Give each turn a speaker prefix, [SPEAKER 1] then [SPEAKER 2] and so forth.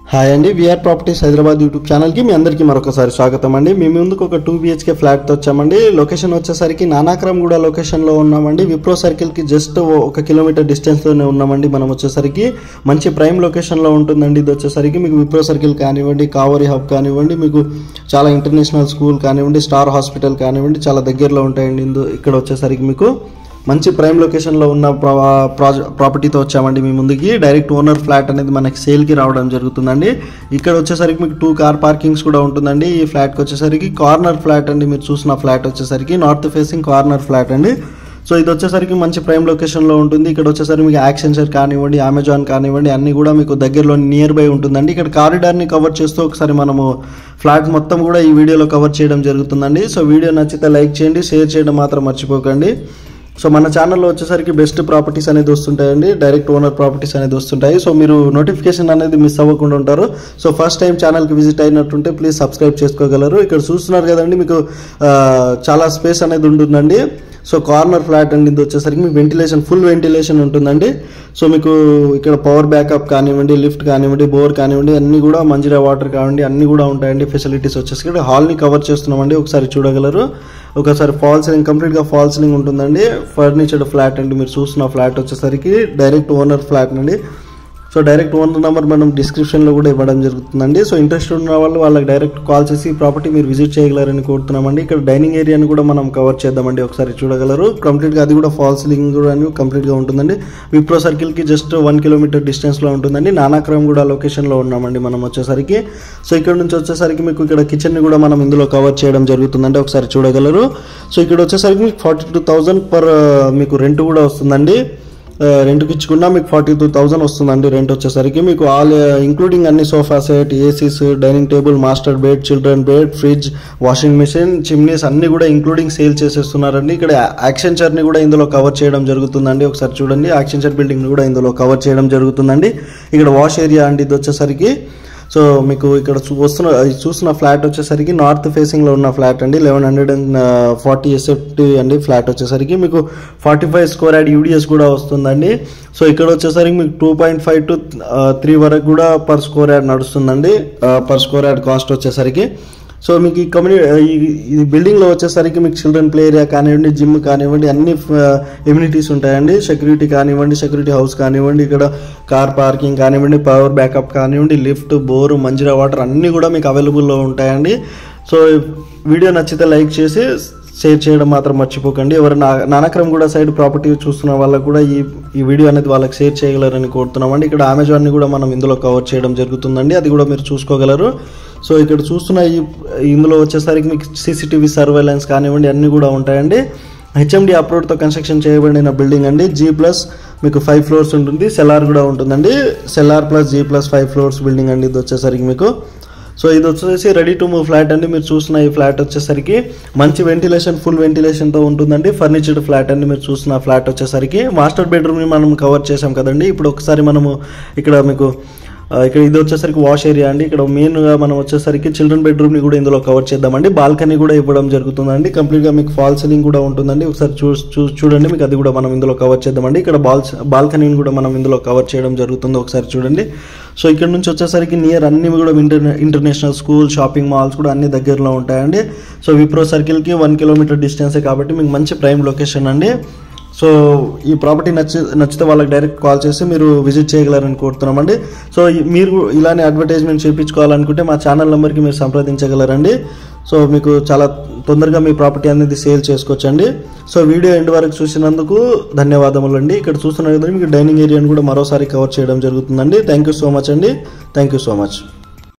[SPEAKER 1] hi అండి VR properties Hyderabad YouTube ఛానల్కి మీ అందరికీ మరొకసారి స్వాగతం అండి మీ ముందుకు ఒక టూ బిహెచ్కే ఫ్లాట్తో వచ్చామండి లొకేషన్ వచ్చేసరికి నానాక్రమ్ కూడా లొకేషన్లో ఉన్నామండి విప్రో సర్కిల్కి జస్ట్ ఒక కిలోమీటర్ డిస్టెన్స్లోనే ఉన్నామండి మనం వచ్చేసరికి మంచి ప్రైమ్ లొకేషన్లో ఉంటుందండి ఇది వచ్చేసరికి మీకు విప్రో సర్కిల్ కానివ్వండి కావరి హబ్ కానివ్వండి మీకు చాలా ఇంటర్నేషనల్ స్కూల్ కానివ్వండి స్టార్ హాస్పిటల్ కానివ్వండి చాలా దగ్గరలో ఉంటాయండి ఇందు ఇక్కడ వచ్చేసరికి మీకు మంచి ప్రైమ్ లొకేషన్లో ఉన్న ప్రా- ప్రాజ ప్రాపర్టీతో వచ్చామండి మీ ముందుకి డైరెక్ట్ ఓనర్ ఫ్లాట్ అనేది మనకి సేల్కి రావడం జరుగుతుందండి ఇక్కడ వచ్చేసరికి మీకు టూ కార్ పార్కింగ్స్ కూడా ఉంటుందండి ఈ ఫ్లాట్కి వచ్చేసరికి కార్నర్ ఫ్లాట్ అండి మీరు చూసిన ఫ్లాట్ వచ్చేసరికి నార్త్ ఫేసింగ్ కార్నర్ ఫ్లాట్ అండి సో ఇది వచ్చేసరికి మంచి ప్రైమ్ లొకేషన్లో ఉంటుంది ఇక్కడ వచ్చేసరికి మీకు యాక్సెంచర్ కానివ్వండి అమెజాన్ కానివ్వండి అన్నీ కూడా మీకు దగ్గరలో నియర్ బై ఉంటుందండి ఇక్కడ కారిడార్ని కవర్ చేస్తూ ఒకసారి మనము ఫ్లాట్ మొత్తం కూడా ఈ వీడియోలో కవర్ చేయడం జరుగుతుందండి సో వీడియో నచ్చితే లైక్ చేయండి షేర్ చేయడం మాత్రం మర్చిపోకండి సో మన ఛానల్లో వచ్చేసరికి బెస్ట్ ప్రాపర్టీస్ అనేది వస్తుంటాయండి డైరెక్ట్ ఓనర్ ప్రాపర్టీస్ అనేది వస్తుంటాయి సో మీరు నోటిఫికేషన్ అనేది మిస్ అవ్వకుండా ఉంటారు సో ఫస్ట్ టైం ఛానల్కి విజిట్ అయినట్టుంటే ప్లీజ్ సబ్స్క్రైబ్ చేసుకోగలరు ఇక్కడ చూస్తున్నారు కదండి మీకు ఆ, చాలా స్పేస్ అనేది ఉంటుందండి సో కార్నర్ ఫ్లాట్ అండి ఇది వచ్చేసరికి మీకు వెంటిలేషన్ ఫుల్ వెంటిలేషన్ ఉంటుందండి సో మీకు ఇక్కడ పవర్ బ్యాకప్ కానివ్వండి లిఫ్ట్ కానివ్వండి బోర్ కానివ్వండి అన్నీ కూడా మంజిరా వాటర్ కానివ్వండి అన్నీ కూడా ఉంటాయండి ఫెసిలిటీస్ వచ్చేసి ఇక్కడ హాల్ని కవర్ చేస్తున్నామండి ఒకసారి చూడగలరు ఒకసారి ఫాల్ సీలింగ్ కంప్లీట్గా ఫాల్ సీలింగ్ ఉంటుందండి ఫర్నిచర్డ్ ఫ్లాట్ అండి మీరు చూసిన ఫ్లాట్ వచ్చేసరికి డైరెక్ట్ ఓనర్ ఫ్లాట్ అండి సో డైరెక్ట్ ఓనర్ నెంబర్ మనం డిస్క్రిప్షన్లో కూడా ఇవ్వడం జరుగుతుందండి సో ఇంట్రెస్ట్ ఉన్న వాళ్ళు వాళ్ళకి డైరెక్ట్ కాల్ చేసి ప్రాపర్టీ మీరు విజిట్ చేయగలరని కోరుతున్నామండి ఇక్కడ డైనింగ్ ఏరియాని కూడా మనం కవర్ చేద్దామండి ఒకసారి చూడగలరు కంప్లీట్గా అది కూడా ఫాల్ సీలింగ్ కూడా కంప్లీట్గా ఉంటుందండి విప్రో సర్కిల్కి జస్ట్ వన్ కిలోమీటర్ డిస్టెన్స్లో ఉంటుందండి నానాక్రమ్ కూడా లొకేషన్లో ఉన్నామండి మనం వచ్చేసరికి సో ఇక్కడ నుంచి వచ్చేసరికి మీకు ఇక్కడ కిచెన్ని కూడా మనం ఇందులో కవర్ చేయడం జరుగుతుందండి ఒకసారి చూడగలరు సో ఇక్కడ వచ్చేసరికి మీకు ఫార్టీ టూ థౌజండ్ పర్ మీకు రెంట్ కూడా వస్తుందండి రెంట్కి ఇచ్చుకున్నా మీకు ఫార్టీ టూ థౌసండ్ వస్తుందండి రెంట్ వచ్చేసరికి మీకు ఆల్ ఇంక్లూడింగ్ అన్ని sofa set ACs dining table master bed children bed fridge washing machine chimneys అన్ని కూడా ఇంక్లూడింగ్ సేల్ చేసేస్తున్నారండి ఇక్కడ యాక్సెంచర్ని కూడా ఇందులో కవర్ చేయడం జరుగుతుందండి ఒకసారి చూడండి యాక్సెంచర్ బిల్డింగ్ కూడా ఇందులో కవర్ చేయడం జరుగుతుందండి ఇక్కడ వాష్ ఏరియా అండి ఇది వచ్చేసరికి సో మీకు ఇక్కడ చూ- వస్తున్న ఇది చూస్తున్న ఫ్లాట్ వచ్చేసరికి నార్త్ ఫేసింగ్ లో ఉన్న ఫ్లాట్ అండి eleven hundred and forty SFT అండి ఫ్లాట్ వచ్చేసరికి మీకు forty five square yard UDS కూడా వస్తుందండి సో ఇక్కడ వచ్చేసరికి మీకు two point five to three వరకు కూడా పర్ స్కోర్ యాడ్ నడుస్తుందండి పర్ స్కోర్ యాడ్ కాస్ట్ వచ్చేసరికి సో మీకు ఈ కమ్యూనిటీ ఈ బిల్డింగ్లో వచ్చేసరికి మీకు చిల్డ్రన్ ప్లే ఏరియా కానివ్వండి జిమ్ కానివ్వండి అన్ని ఎమ్యూనిటీస్ ఉంటాయండి సెక్యూరిటీ కానివ్వండి సెక్యూరిటీ హౌస్ కానివ్వండి ఇక్కడ కార్ పార్కింగ్ కానివ్వండి పవర్ బ్యాకప్ కానివ్వండి లిఫ్ట్ బోరు మంజిరా వాటర్ అన్నీ కూడా మీకు అవైలబుల్లో ఉంటాయండి సో వీడియో నచ్చితే లైక్ చేసి షేర్ చేయడం మాత్రం మర్చిపోకండి ఎవరు నా నానక్రమ్ కూడా సైడ్ ప్రాపర్టీ చూస్తున్న వాళ్ళకు కూడా ఈ ఈ వీడియో అనేది వాళ్ళకి షేర్ చేయగలరని కోరుతున్నామండి ఇక్కడ అమెజాన్ని కూడా మనం ఇందులో కవర్ చేయడం జరుగుతుందండి అది కూడా మీరు చూసుకోగలరు సో ఇక్కడ చూస్తున్న ఈ ఇందులో వచ్చేసరికి మీకు సీసీటీవీ సర్వేలెన్స్ కానివ్వండి అన్నీ కూడా ఉంటాయండి హెచ్ఎండి అప్రోడ్తో కన్స్ట్రక్షన్ చేయబడిన బిల్డింగ్ అండి జీ ప్లస్ మీకు ఫైవ్ ఫ్లోర్స్ ఉంటుంది సెల్లార్ కూడా ఉంటుందండి cellar plus G plus five floors building అండి ఇది వచ్చేసరికి మీకు సో ఇది వచ్చేసి రెడీ టు మూవ్ ఫ్లాట్ అండి మీరు చూసిన ఈ ఫ్లాట్ వచ్చేసరికి మంచి వెంటిలేషన్ ఫుల్ వెంటిలేషన్తో ఉంటుందండి ఫర్నిచర్డ్ ఫ్లాట్ అండి మీరు చూసిన ఫ్లాట్ వచ్చేసరికి మాస్టర్ బెడ్రూమ్ని మనం కవర్ చేసాం కదండి ఇప్పుడు ఒకసారి మనము ఇక్కడ మీకు ఆ, ఇక్కడ ఇది వచ్చేసరికి వాష్ ఏరియా అండి ఇక్కడ మెయిన్గా మనం వచ్చేసరికి చిల్డ్రన్ బెడ్రూమ్ని కూడా ఇందులో కవర్ చేద్దామండి బాల్కనీ కూడా ఇవ్వడం జరుగుతుందండి కంప్లీట్గా మీకు ఫాల్ సీలింగ్ కూడా ఉంటుందండి ఒకసారి చూ చూ- చూడండి మీకు అది కూడా మనం ఇందులో కవర్ చేద్దామండి ఇక్కడ బాల్స్ బాల్కనీని కూడా మనం ఇందులో కవర్ చేయడం జరుగుతుంది ఒకసారి చూడండి సో ఇక్కడ నుంచి వచ్చేసరికి నియర్ అన్ని కూడా inter international school shopping malls కూడా అన్ని దగ్గరలో ఉంటాయండి సో విప్రో సర్కిల్కి వన్ కిలోమీటర్ డిస్టెన్సే కాబట్టి మీకు మంచి ప్రైమ్ లొకేషన్ అండి సో ఈ ప్రాపర్టీ నచ్చి నచ్చితే వాళ్ళకి డైరెక్ట్ కాల్ చేసి మీరు విజిట్ చేయగలరని కోరుతున్నామండి సో ఈ- మీరు ఇలానే అడ్వర్టైజ్మెంట్ చేయించుకోవాలనుకుంటే మా ఛానల్ నెంబర్కి మీరు సంప్రదించగలరండి సో మీకు చాలా తొందరగా మీ ప్రాపర్టీ అనేది సేల్ చేసుకోవచ్చండి సో వీడియో ఎండ్ వరకు చూసినందుకు ధన్యవాదములు అండి ఇక్కడ చూస్తున్నారు కదా మీకు డైనింగ్ ఏరియాని కూడా మరోసారి కవర్ చేయడం జరుగుతుందండి థ్యాంక్ యూ సో మచ్ అండి థ్యాంక్ యూ సో మచ్